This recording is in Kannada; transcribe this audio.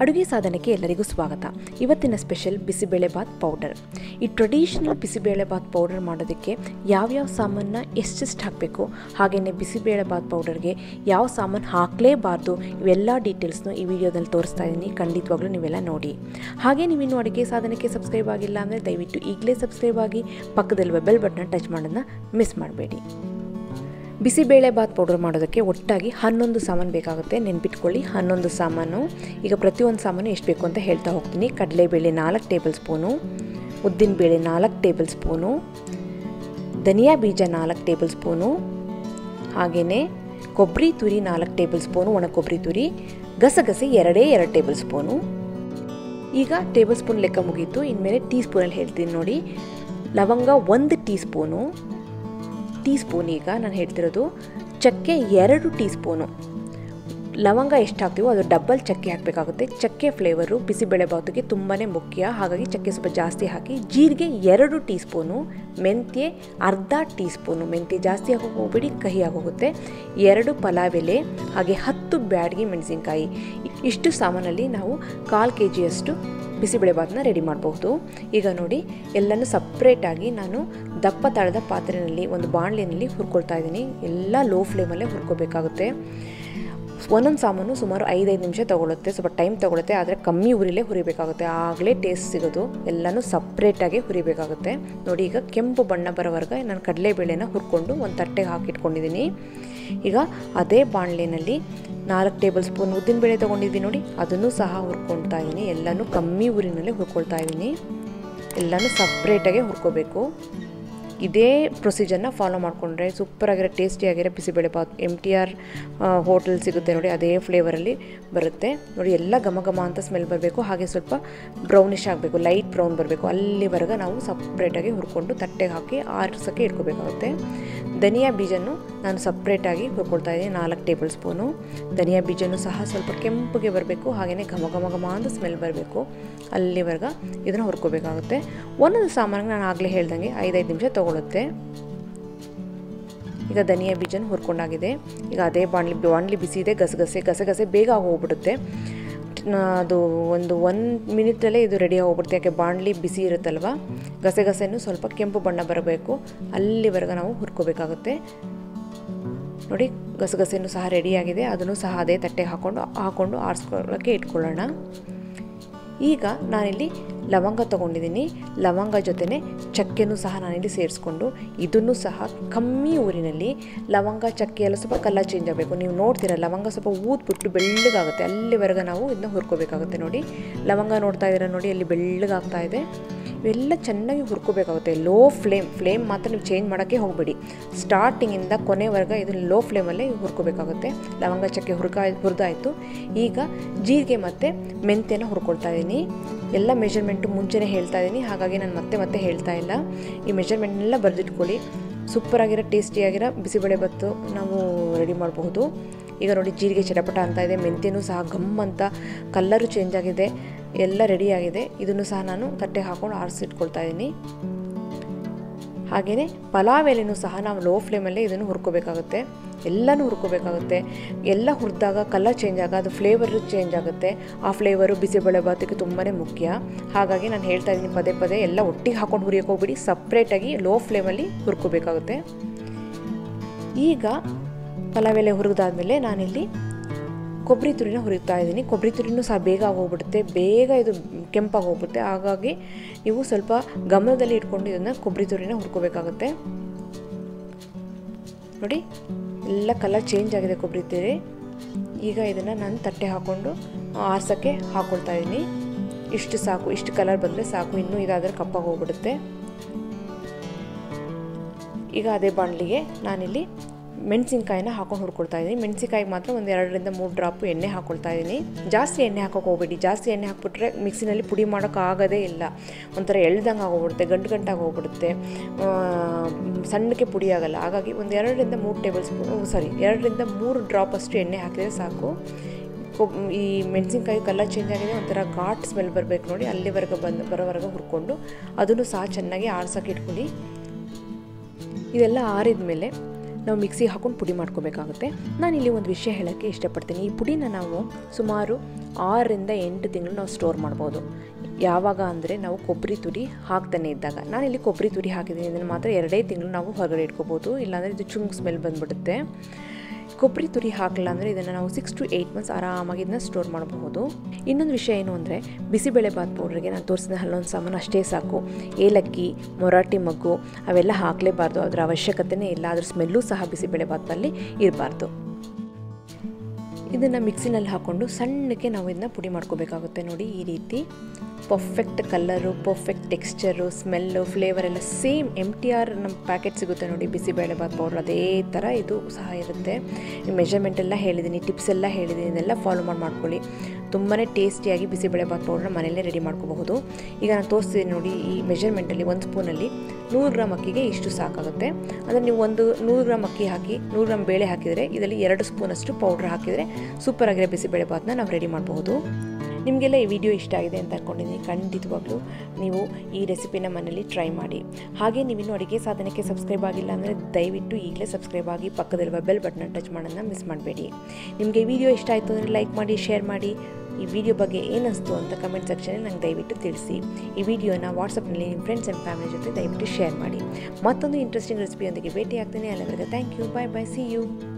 ಅಡುಗೆ ಸಾಧನಕ್ಕೆ ಎಲ್ಲರಿಗೂ ಸ್ವಾಗತ ಇವತ್ತಿನ ಸ್ಪೆಷಲ್ ಬಿಸಿಬೇಳೆಬಾತ್ ಪೌಡರ್ ಈ ಟ್ರೆಡಿಷ್ನಲ್ ಬಿಸಿಬೇಳೆಬಾತ್ ಪೌಡರ್ ಮಾಡೋದಕ್ಕೆ ಯಾವ್ಯಾವ ಸಾಮಾನ ಎಷ್ಟೆಷ್ಟು ಹಾಕಬೇಕು ಹಾಗೆಯೇ ಬಿಸಿಬೇಳೆಬಾತ್ ಪೌಡರ್ಗೆ ಯಾವ ಸಾಮಾನು ಹಾಕಲೇಬಾರ್ದು ಇವೆಲ್ಲ ಡೀಟೇಲ್ಸ್ನು ಈ ವಿಡಿಯೋದಲ್ಲಿ ತೋರಿಸ್ತಾ ಇದ್ದೀನಿ ಖಂಡಿತವಾಗ್ಲೂ ನೀವೆಲ್ಲ ನೋಡಿ ಹಾಗೆ ನೀವಿನ್ನು ಅಡುಗೆ ಸಾಧನಕ್ಕೆ ಸಬ್ಸ್ಕ್ರೈಬ್ ಆಗಿಲ್ಲ ಅಂದರೆ ದಯವಿಟ್ಟು ಈಗಲೇ ಸಬ್ಸ್ಕ್ರೈಬ್ ಆಗಿ ಪಕ್ಕದಲ್ಲಿರುವ ಬೆಲ್ ಬಟನ್ ಟಚ್ ಮಾಡೋದನ್ನ ಮಿಸ್ ಮಾಡಬೇಡಿ ಬಿಸಿಬೇಳೆ ಬಾತ್ ಪೌಡರ್ ಮಾಡೋದಕ್ಕೆ ಒಟ್ಟಾಗಿ ಹನ್ನೊಂದು ಸಾಮಾನು ಬೇಕಾಗುತ್ತೆ ನೆನ್ಪಿಟ್ಕೊಳ್ಳಿ ಹನ್ನೊಂದು ಸಾಮಾನು ಈಗ ಪ್ರತಿಯೊಂದು ಸಾಮಾನು ಎಷ್ಟು ಬೇಕು ಅಂತ ಹೇಳ್ತಾ ಹೋಗ್ತೀನಿ ಕಡಲೆಬೇಳೆ ನಾಲ್ಕು ಟೇಬಲ್ ಸ್ಪೂನು ಉದ್ದಿನಬೇಳೆ ನಾಲ್ಕು ಟೇಬಲ್ ಸ್ಪೂನು ಧನಿಯಾ ಬೀಜ ನಾಲ್ಕು ಟೇಬಲ್ ಸ್ಪೂನು ಹಾಗೆಯೇ ಕೊಬ್ಬರಿ ತುರಿ ನಾಲ್ಕು ಟೇಬಲ್ ಸ್ಪೂನು ಒಣ ಕೊಬ್ಬರಿ ತುರಿ ಗಸಗಸೆ ಎರಡೇ ಎರಡು ಟೇಬಲ್ ಸ್ಪೂನು ಈಗ ಟೇಬಲ್ ಸ್ಪೂನ್ ಲೆಕ್ಕ ಮುಗೀತು ಇನ್ಮೇಲೆ ಟೀ ಸ್ಪೂನಲ್ಲಿ ಹೇಳ್ತೀನಿ ನೋಡಿ ಲವಂಗ ಒಂದು ಟೀ ಸ್ಪೂನು ಟೀ ಸ್ಪೂನ್ ಈಗ ನಾನು ಹೇಳ್ತಿರೋದು ಚಕ್ಕೆ ಎರಡು ಟೀ ಸ್ಪೂನು ಲವಂಗ ಎಷ್ಟು ಹಾಕ್ತೀವೋ ಅದು ಡಬಲ್ ಚಕ್ಕೆ ಹಾಕಬೇಕಾಗುತ್ತೆ ಚಕ್ಕೆ ಫ್ಲೇವರು ಬಿಸಿಬೇಳೆ ಬಾತಿಗೆ ತುಂಬಾ ಮುಖ್ಯ ಹಾಗಾಗಿ ಚಕ್ಕೆ ಸ್ವಲ್ಪ ಜಾಸ್ತಿ ಹಾಕಿ ಜೀರಿಗೆ ಎರಡು ಟೀ ಸ್ಪೂನು ಮೆಂತ್ಯ ಅರ್ಧ ಟೀ ಸ್ಪೂನು ಮೆಂತ್ಯ ಜಾಸ್ತಿ ಹಾಕೋಕೆ ಹೋಗ್ಬೇಡಿ ಕಹಿ ಆಗೋಗುತ್ತೆ ಎರಡು ಪಲಾವ್ ಎಲೆ ಹಾಗೆ ಹತ್ತು ಬ್ಯಾಡಗಿ ಮೆಣಸಿನ್ಕಾಯಿ ಇಷ್ಟು ಸಾಮಾನಲ್ಲಿ ನಾವು ಕಾಲು ಕೆ ಜಿಯಷ್ಟು ಬಿಸಿಬೇಳೆಬಾತನ್ನ ರೆಡಿ ಮಾಡಬಹುದು ಈಗ ನೋಡಿ ಎಲ್ಲನೂ ಸಪ್ರೇಟಾಗಿ ನಾನು ದಪ್ಪ ತಳದ ಪಾತ್ರೆಯಲ್ಲಿ ಒಂದು ಬಾಣಲಿನಲ್ಲಿ ಹುರ್ಕೊಳ್ತಾ ಇದ್ದೀನಿ ಎಲ್ಲ ಲೋ ಫ್ಲೇಮಲ್ಲೇ ಹುರ್ಕೋಬೇಕಾಗುತ್ತೆ ಒಂದೊಂದು ಸಾಮಾನು ಸುಮಾರು ಐದೈದು ನಿಮಿಷ ತೊಗೊಳುತ್ತೆ ಸ್ವಲ್ಪ ಟೈಮ್ ತೊಗೊಳುತ್ತೆ ಆದರೆ ಕಮ್ಮಿ ಉರಿಲೇ ಹುರಿಬೇಕಾಗುತ್ತೆ ಆಗಲೇ ಟೇಸ್ಟ್ ಸಿಗೋದು ಎಲ್ಲನೂ ಸಪ್ರೇಟಾಗಿ ಹುರಿಬೇಕಾಗುತ್ತೆ ನೋಡಿ ಈಗ ಕೆಂಪು ಬಣ್ಣ ಬರೋವರೆಗೆ ನಾನು ಕಡಲೆಬೇಳೆನ ಹುರ್ಕೊಂಡು ಒಂದು ತಟ್ಟೆಗೆ ಹಾಕಿಟ್ಕೊಂಡಿದ್ದೀನಿ ಈಗ ಅದೇ ಬಾಣಲೆನಲ್ಲಿ ನಾಲ್ಕು ಟೇಬಲ್ ಸ್ಪೂನ್ ಉದ್ದಿನಬೇಳೆ ತೊಗೊಂಡಿದ್ವಿ ನೋಡಿ ಅದನ್ನು ಸಹ ಹುರ್ಕೊಳ್ತಾ ಇದ್ದೀನಿ ಎಲ್ಲನೂ ಕಮ್ಮಿ ಊರಿನಲ್ಲೇ ಹುರ್ಕೊಳ್ತಾ ಇದ್ದೀನಿ ಎಲ್ಲನೂ ಸಪ್ರೇಟಾಗೆ ಹುರ್ಕೋಬೇಕು ಇದೇ ಪ್ರೊಸೀಜರ್ನ ಫಾಲೋ ಮಾಡಿಕೊಂಡ್ರೆ ಸೂಪರಾಗಿರೋ ಟೇಸ್ಟಿಯಾಗಿರೋ ಬಿಸಿಬೇಳೆ ಬಾತ್ ಎಮ್ ಟಿ ಆರ್ ಹೋಟೆಲ್ ಸಿಗುತ್ತೆ ನೋಡಿ ಅದೇ ಫ್ಲೇವರಲ್ಲಿ ಬರುತ್ತೆ ನೋಡಿ ಎಲ್ಲ ಘಮ ಘಮ ಅಂತ ಸ್ಮೆಲ್ ಬರಬೇಕು ಹಾಗೆ ಸ್ವಲ್ಪ ಬ್ರೌನಿಶ್ ಆಗಬೇಕು ಲೈಟ್ ಬ್ರೌನ್ ಬರಬೇಕು ಅಲ್ಲಿವರೆಗೆ ನಾವು ಸಪ್ರೇಟಾಗಿ ಹುರ್ಕೊಂಡು ತಟ್ಟೆಗೆ ಹಾಕಿ ಆರಿಸೋಕ್ಕೆ ಇಟ್ಕೋಬೇಕಾಗುತ್ತೆ ಧನಿಯಾ ಬೀಜನೂ ನಾನು ಸಪ್ರೇಟಾಗಿ ಹುರ್ಕೊಳ್ತಾ ಇದ್ದೀನಿ ನಾಲ್ಕು ಟೇಬಲ್ ಸ್ಪೂನು ಧನಿಯಾ ಬೀಜನೂ ಸಹ ಸ್ವಲ್ಪ ಕೆಂಪಗೆ ಬರಬೇಕು ಹಾಗೆಯೇ ಘಮ ಘಮ ಘಮ ಅಂತ ಸ್ಮೆಲ್ ಬರಬೇಕು ಅಲ್ಲಿವರೆಗೆ ಇದನ್ನು ಹುರ್ಕೋಬೇಕಾಗುತ್ತೆ ಒಂದೊಂದು ಸಾಮಾನಿಗೆ ನಾನು ಆಗಲೇ ಹೇಳ್ದಂಗೆ ಐದೈದು ನಿಮಿಷ ತೊಗೊಳುತ್ತೆ ಈಗ ಧನಿಯಾ ಬೀಜನ ಹುರ್ಕೊಂಡಾಗಿದೆ ಈಗ ಅದೇ ಬಾಣಲಿ ಬಾಣಲಿ ಬಿಸಿ ಇದೆ ಗಸಗಸೆ ಗಸಗಸೆ ಬೇಗ ಹೋಗ್ಬಿಡುತ್ತೆ ಅದು ಒಂದು ಒನ್ ಮಿನಿಟಲ್ಲೇ ಇದು ರೆಡಿ ಹೋಗ್ಬಿಡುತ್ತೆ ಯಾಕೆ ಬಾಣಲಿ ಬಿಸಿ ಇರುತ್ತಲ್ವ ಗಸಗಸೆನೂ ಸ್ವಲ್ಪ ಕೆಂಪು ಬಣ್ಣ ಬರಬೇಕು ಅಲ್ಲಿವರೆಗೆ ನಾವು ಹುರ್ಕೋಬೇಕಾಗುತ್ತೆ ನೋಡಿ ಗಸಗಸೆನೂ ಸಹ ರೆಡಿಯಾಗಿದೆ ಅದನ್ನು ಸಹ ಅದೇ ತಟ್ಟೆಗೆ ಹಾಕ್ಕೊಂಡು ಹಾಕ್ಕೊಂಡು ಆರಿಸ್ಕೊಳ್ಳೋಕ್ಕೆ ಇಟ್ಕೊಳ್ಳೋಣ ಈಗ ನಾನಿಲ್ಲಿ ಲವಂಗ ತೊಗೊಂಡಿದ್ದೀನಿ ಲವಂಗ ಜೊತೆನೆ ಚಕ್ಕೆನೂ ಸಹ ನಾನಿಲ್ಲಿ ಸೇರಿಸ್ಕೊಂಡು ಇದನ್ನು ಸಹ ಕಮ್ಮಿ ಊರಿನಲ್ಲಿ ಲವಂಗ ಚಕ್ಕೆ ಎಲ್ಲ ಸ್ವಲ್ಪ ಕಲರ್ ಚೇಂಜ್ ಆಗಬೇಕು ನೀವು ನೋಡ್ತೀರ ಲವಂಗ ಸ್ವಲ್ಪ ಊದ್ಬಿಟ್ಟು ಬೆಳ್ಳಗಾಗುತ್ತೆ ಅಲ್ಲಿವರೆಗೆ ನಾವು ಇದನ್ನ ಹುರ್ಕೋಬೇಕಾಗುತ್ತೆ ನೋಡಿ ಲವಂಗ ನೋಡ್ತಾ ಇದ್ದೀರ ನೋಡಿ ಅಲ್ಲಿ ಬೆಳ್ಳಗಾಗ್ತಾ ಇದೆ ಇವೆಲ್ಲ ಚೆನ್ನಾಗಿ ಹುರ್ಕೋಬೇಕಾಗುತ್ತೆ ಲೋ ಫ್ಲೇಮ್ ಫ್ಲೇಮ್ ಮಾತ್ರ ನೀವು ಚೇಂಜ್ ಮಾಡೋಕ್ಕೆ ಹೋಗಬೇಡಿ ಸ್ಟಾರ್ಟಿಂಗಿಂದ ಕೊನೆವರೆಗೆ ಇದನ್ನು ಲೋ ಫ್ಲೇಮಲ್ಲೇ ಹುರ್ಕೋಬೇಕಾಗುತ್ತೆ ಲವಂಗ ಚಕ್ಕೆ ಹುರ್ಕಾ ಹುರಿದಾಯಿತು ಈಗ ಜೀರಿಗೆ ಮತ್ತು ಮೆಂತ್ಯನ ಹುರ್ಕೊಳ್ತಾ ಇದ್ದೀನಿ ಎಲ್ಲ ಮೆಷರ್ಮೆಂಟು ಮುಂಚೆನೇ ಹೇಳ್ತಾ ಇದ್ದೀನಿ ಹಾಗಾಗಿ ನಾನು ಮತ್ತೆ ಮತ್ತೆ ಹೇಳ್ತಾ ಇಲ್ಲ ಈ ಮೆಷರ್ಮೆಂಟ್ನೆಲ್ಲ ಬರೆದಿಟ್ಕೊಳ್ಳಿ ಸೂಪರಾಗಿರೋ ಟೇಸ್ಟಿಯಾಗಿರೋ ಬಿಸಿಬೇಳೆ ಬತ್ತು ನಾವು ರೆಡಿ ಮಾಡಬಹುದು ಈಗ ನೋಡಿ ಜೀರಿಗೆ ಚಟಪಟ ಅಂತ ಇದೆ ಮೆಂತ್ಯನೂ ಸಹ ಗಮ್ ಅಂತ ಕಲ್ಲರು ಚೇಂಜ್ ಆಗಿದೆ ಎಲ್ಲ ರೆಡಿಯಾಗಿದೆ ಇದನ್ನು ಸಹ ನಾನು ತಟ್ಟೆಗೆ ಹಾಕ್ಕೊಂಡು ಆರಿಸಿಟ್ಕೊಳ್ತಾ ಇದ್ದೀನಿ ಹಾಗೆಯೇ ಪಲಾವ್ ಎಲೆನೂ ಸಹ ನಾವು ಲೋ ಫ್ಲೇಮಲ್ಲೇ ಇದನ್ನು ಹುರ್ಕೋಬೇಕಾಗುತ್ತೆ ಎಲ್ಲನೂ ಹುರ್ಕೋಬೇಕಾಗುತ್ತೆ ಎಲ್ಲ ಹುರಿದಾಗ ಕಲರ್ ಚೇಂಜ್ ಆಗ ಅದು ಫ್ಲೇವರು ಚೇಂಜ್ ಆಗುತ್ತೆ ಆ ಫ್ಲೇವರು ಬಿಸಿಬೇಳೆ ಬಾತಿಗೆ ತುಂಬಾ ಮುಖ್ಯ ಹಾಗಾಗಿ ನಾನು ಹೇಳ್ತಾ ಇದ್ದೀನಿ ಪದೇ ಪದೇ ಎಲ್ಲ ಒಟ್ಟಿಗೆ ಹಾಕೊಂಡು ಹುರಿಯೋಕೆ ಹೋಗ್ಬಿಡಿ ಸಪ್ರೇಟಾಗಿ ಲೋ ಫ್ಲೇಮಲ್ಲಿ ಹುರ್ಕೋಬೇಕಾಗುತ್ತೆ ಈಗ ಪಲಾವ್ ಎಲೆ ಹುರಿದಾದ್ಮೇಲೆ ನಾನಿಲ್ಲಿ ಕೊಬ್ಬರಿ ತುರಿನ ಹುರಿತಾ ಇದ್ದೀನಿ ಕೊಬ್ಬರಿ ತುರಿನೂ ಸಹ ಬೇಗ ಆಗೋಗ್ಬಿಡುತ್ತೆ ಬೇಗ ಇದು ಕೆಂಪಾಗಿ ಹೋಗ್ಬಿಡುತ್ತೆ ಹಾಗಾಗಿ ನೀವು ಸ್ವಲ್ಪ ಗಮನದಲ್ಲಿ ಇಟ್ಕೊಂಡು ಇದನ್ನು ಕೊಬ್ಬರಿ ತುರಿನ ಹುರ್ಕೋಬೇಕಾಗುತ್ತೆ ನೋಡಿ ಎಲ್ಲ ಕಲರ್ ಚೇಂಜ್ ಆಗಿದೆ ಕೊಬ್ಬರಿ ತುರಿ ಈಗ ಇದನ್ನು ನಾನು ತಟ್ಟೆ ಹಾಕ್ಕೊಂಡು ಆರ್ಸೋಕ್ಕೆ ಹಾಕ್ಕೊಳ್ತಾ ಇದ್ದೀನಿ ಇಷ್ಟು ಸಾಕು ಇಷ್ಟು ಕಲರ್ ಬಂದರೆ ಸಾಕು ಇನ್ನೂ ಇದಾದರೆ ಕಪ್ಪಾಗಿ ಹೋಗ್ಬಿಡುತ್ತೆ ಈಗ ಅದೇ ಬಾಣಲಿಗೆ ನಾನಿಲ್ಲಿ ಮೆಣಸಿನ್ಕಾಯಿನ ಹಾಕೊಂಡು ಹುರ್ಕೊಳ್ತಾ ಇದ್ದೀನಿ ಮೆಣಸಿನ್ಕಾಯಿಗೆ ಮಾತ್ರ ಒಂದು ಎರಡರಿಂದ ಮೂರು ಡ್ರಾಪು ಎಣ್ಣೆ ಹಾಕ್ಕೊಳ್ತಾ ಇದ್ದೀನಿ ಜಾಸ್ತಿ ಎಣ್ಣೆ ಹಾಕೋಕೆ ಹೋಗ್ಬೇಡಿ ಜಾಸ್ತಿ ಎಣ್ಣೆ ಹಾಕ್ಬಿಟ್ರೆ ಮಿಕ್ಸಿನಲ್ಲಿ ಪುಡಿ ಮಾಡೋಕ್ಕಾಗೋದೇ ಇಲ್ಲ ಒಂಥರ ಎಳ್ದಂಗೆ ಆಗೋಗ್ಬಿಡುತ್ತೆ ಗಂಟು ಗಂಟಾಗಿ ಹೋಗ್ಬಿಡುತ್ತೆ ಸಣ್ಣಕ್ಕೆ ಪುಡಿ ಆಗೋಲ್ಲ ಹಾಗಾಗಿ ಒಂದು ಎರಡರಿಂದ ಮೂರು ಟೇಬಲ್ ಸ್ಪೂನ್ ಸಾರಿ ಎರಡರಿಂದ ಮೂರು ಡ್ರಾಪ್ ಅಷ್ಟು ಎಣ್ಣೆ ಹಾಕಿದರೆ ಸಾಕು ಈ ಮೆಣಸಿನ್ಕಾಯಿ ಕಲರ್ ಚೇಂಜ್ ಆಗಿದೆ ಒಂಥರ ಘಾಟ್ ಸ್ಮೆಲ್ ಬರಬೇಕು ನೋಡಿ ಅಲ್ಲಿವರೆಗೆ ಬಂದು ಬರೋವರೆಗೆ ಹುರ್ಕೊಂಡು ಅದನ್ನು ಸಹ ಚೆನ್ನಾಗಿ ಆರ್ಸೋಕೆ ಇಟ್ಕೊಳ್ಳಿ ಇದೆಲ್ಲ ಆರಿದ ಮೇಲೆ ನಾವು ಮಿಕ್ಸಿಗೆ ಹಾಕೊಂಡು ಪುಡಿ ಮಾಡ್ಕೋಬೇಕಾಗುತ್ತೆ ನಾನಿಲ್ಲಿ ಒಂದು ವಿಷಯ ಹೇಳೋಕ್ಕೆ ಇಷ್ಟಪಡ್ತೀನಿ ಈ ಪುಡಿನ ನಾವು ಸುಮಾರು ಆರರಿಂದ ಎಂಟು ತಿಂಗಳು ನಾವು ಸ್ಟೋರ್ ಮಾಡ್ಬೋದು ಯಾವಾಗ ಅಂದರೆ ನಾವು ಕೊಬ್ಬರಿ ತುರಿ ಹಾಕ್ತಾನೆ ಇದ್ದಾಗ ನಾನಿಲ್ಲಿ ಕೊಬ್ಬರಿ ತುರಿ ಹಾಕಿದ್ದೀನಿ ಇದನ್ನು ಮಾತ್ರ ಎರಡೇ ತಿಂಗಳು ನಾವು ಹೊರಗಡೆ ಇಟ್ಕೋಬೋದು ಇಲ್ಲಾಂದರೆ ಇದು ಚುಂಗ್ ಸ್ಮೆಲ್ ಬಂದುಬಿಡುತ್ತೆ ಕೊಬ್ಬರಿ ತುರಿ ಹಾಕಲ್ಲ ಅಂದರೆ ಇದನ್ನು ನಾವು ಸಿಕ್ಸ್ ಟು ಏಯ್ಟ್ ಮಂತ್ಸ್ ಆರಾಮಾಗಿ ಇದನ್ನ ಸ್ಟೋರ್ ಮಾಡಬಹುದು ಇನ್ನೊಂದು ವಿಷಯ ಏನು ಅಂದರೆ ಬಿಸಿಬೇಳೆಬಾತ್ ಪೌಡ್ರಿಗೆ ನಾನು ತೋರಿಸಿದ ಹಲ್ಲೊಂದು ಸಾಮಾನು ಅಷ್ಟೇ ಸಾಕು ಏಲಕ್ಕಿ ಮೊರಾಟಿ ಮಗ್ಗು ಅವೆಲ್ಲ ಹಾಕಲೇಬಾರ್ದು ಅದರ ಅವಶ್ಯಕತೆಯೇ ಇಲ್ಲ ಅದ್ರ ಸ್ಮೆಲ್ಲು ಸಹ ಬಿಸಿಬೇಳೆಬಾತ್ನಲ್ಲಿ ಇರಬಾರ್ದು ಇದನ್ನು ಮಿಕ್ಸಿನಲ್ಲಿ ಹಾಕ್ಕೊಂಡು ಸಣ್ಣಕ್ಕೆ ನಾವು ಇದನ್ನ ಪುಡಿ ಮಾಡ್ಕೋಬೇಕಾಗುತ್ತೆ ನೋಡಿ ಈ ರೀತಿ perfect colour perfect texture smell flavour ಎಲ್ಲ ಸೇಮ್ ಎಮ್ ಟಿ ಆರ್ ನಮ್ಮ ಪ್ಯಾಕೆಟ್ ಸಿಗುತ್ತೆ ನೋಡಿ ಬಿಸಿಬೇಳೆಬಾತ್ ಪೌಡ್ರ್ ಅದೇ ಥರ ಇದು ಸಹ ಇರುತ್ತೆ ಮೆಜರ್ಮೆಂಟ್ ಎಲ್ಲ ಹೇಳಿದ್ದೀನಿ ಟಿಪ್ಸ್ ಎಲ್ಲ ಹೇಳಿದ್ದೀನಿ ಇದೆಲ್ಲ ಫಾಲೋ ಮಾಡಿ ಮಾಡ್ಕೊಳ್ಳಿ ತುಂಬಾ ಟೇಸ್ಟಿಯಾಗಿ ಬಿಸಿಬೇಳೆಬಾತ್ ಪೌಡ್ರನ್ನ ಮನೆಯಲ್ಲೇ ರೆಡಿ ಮಾಡ್ಕೋಬಹುದು ಈಗ ನಾನು ತೋರಿಸ್ತೀನಿ ನೋಡಿ ಈ ಮೆಜರ್ಮೆಂಟಲ್ಲಿ ಒಂದು ಸ್ಪೂನಲ್ಲಿ ನೂರು ಗ್ರಾಮ್ ಅಕ್ಕಿಗೆ ಇಷ್ಟು ಸಾಕಾಗುತ್ತೆ ಅಂದರೆ ನೀವು ಒಂದು ನೂರು ಗ್ರಾಮ್ ಅಕ್ಕಿ ಹಾಕಿ ನೂರು ಗ್ರಾಮ್ ಬೇಳೆ ಹಾಕಿದರೆ ಇದರಲ್ಲಿ ಎರಡು ಸ್ಪೂನಷ್ಟು ಪೌಡ್ರ್ ಹಾಕಿದರೆ ಸೂಪರಾಗಿರೋ ಬಿಸಿಬೇಳೆಬಾತನ್ನ ನಾವು ರೆಡಿ ಮಾಡಬಹುದು ನಿಮಗೆಲ್ಲ ಈ ವಿಡಿಯೋ ಇಷ್ಟ ಆಗಿದೆ ಅಂತ ಅಂದ್ಕೊಂಡಿದ್ದೀನಿ ಖಂಡಿತವಾಗ್ಲೂ ನೀವು ಈ ರೆಸಿಪಿನ ಮನೇಲಿ ಟ್ರೈ ಮಾಡಿ ಹಾಗೆ ನೀವಿನ್ನೂ ಅಡುಗೆ ಸಾಧನಕ್ಕೆ ಸಬ್ಸ್ಕ್ರೈಬ್ ಆಗಿಲ್ಲ ಅಂದರೆ ದಯವಿಟ್ಟು ಈಗಲೇ ಸಬ್ಸ್ಕ್ರೈಬ್ ಆಗಿ ಪಕ್ಕದಲ್ಲಿರುವ ಬೆಲ್ ಬಟನ್ ಟಚ್ ಮಾಡೋದನ್ನ ಮಿಸ್ ಮಾಡಬೇಡಿ ನಿಮಗೆ ವಿಡಿಯೋ ಇಷ್ಟ ಆಯಿತು ಅಂದರೆ ಲೈಕ್ ಮಾಡಿ ಶೇರ್ ಮಾಡಿ ಈ ವಿಡಿಯೋ ಬಗ್ಗೆ ಏನಿಸ್ತು ಅಂತ ಕಮೆಂಟ್ ಸೆಕ್ಷನಲ್ಲಿ ನಂಗೆ ದಯವಿಟ್ಟು ತಿಳಿಸಿ ಈ ವಿಡಿಯೋನ ವಾಟ್ಸಪ್ನಲ್ಲಿ ನಿಮ್ಮ ಫ್ರೆಂಡ್ಸ್ ಆ್ಯಂಡ್ ಫ್ಯಾಮಿಲಿ ಜೊತೆ ದಯವಿಟ್ಟು ಶೇರ್ ಮಾಡಿ ಮತ್ತೊಂದು ಇಂಟ್ರೆಸ್ಟಿಂಗ್ ರೆಸಿಪಿಯೊಂದಿಗೆ ಭೇಟಿ ಆಗ್ತೀನಿ ಅಲ್ಲಿವರೆಗೆ thank you bye bye see you